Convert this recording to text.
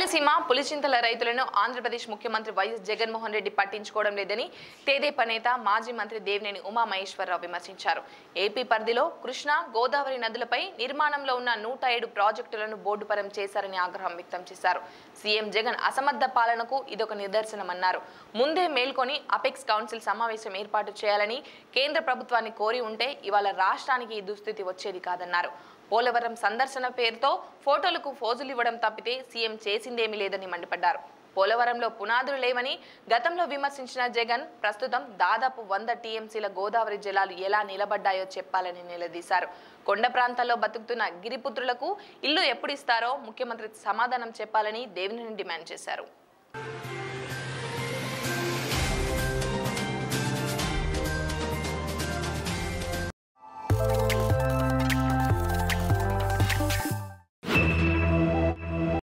రాయలసీమ పులిచింతల రైతులను ఆంధ్రప్రదేశ్ ముఖ్యమంత్రి వైఎస్ జగన్మోహన్ రెడ్డి పట్టించుకోవడం లేదని తెదేపా నేత మాజీ మంత్రి దేవినేని ఉమామహేశ్వరరావు విమర్శించారు ఏపీ పరిధిలో కృష్ణా గోదావరి నదులపై నిర్మాణంలో ఉన్న నూట ఏడు ప్రాజెక్టులను బోర్డు పరం చేశారని ఆగ్రహం వ్యక్తం చేశారు సీఎం జగన్ అసమర్థ పాలనకు ఇదొక నిదర్శనమన్నారు ముందే మేల్కొని అపెక్స్ కౌన్సిల్ సమావేశం ఏర్పాటు చేయాలని కేంద్ర ప్రభుత్వాన్ని కోరి ఉంటే ఇవాళ రాష్ట్రానికి ఈ దుస్థితి వచ్చేది కాదన్నారు పోలవరం సందర్శన పేరుతో ఫోటోలకు ఫోజులు ఇవ్వడం తప్పితే సీఎం చేసిందేమీ లేదని మండిపడ్డారు పోలవరంలో పునాదులు లేవని గతంలో విమర్శించిన జగన్ ప్రస్తుతం దాదాపు వంద టీఎంసీల గోదావరి జలాలు ఎలా నిలబడ్డాయో చెప్పాలని నిలదీశారు కొండ ప్రాంతాల్లో బతుకుతున్న గిరిపుత్రులకు ఇల్లు ఎప్పుడు ఇస్తారో ముఖ్యమంత్రి సమాధానం చెప్పాలని దేవినేని డిమాండ్ చేశారు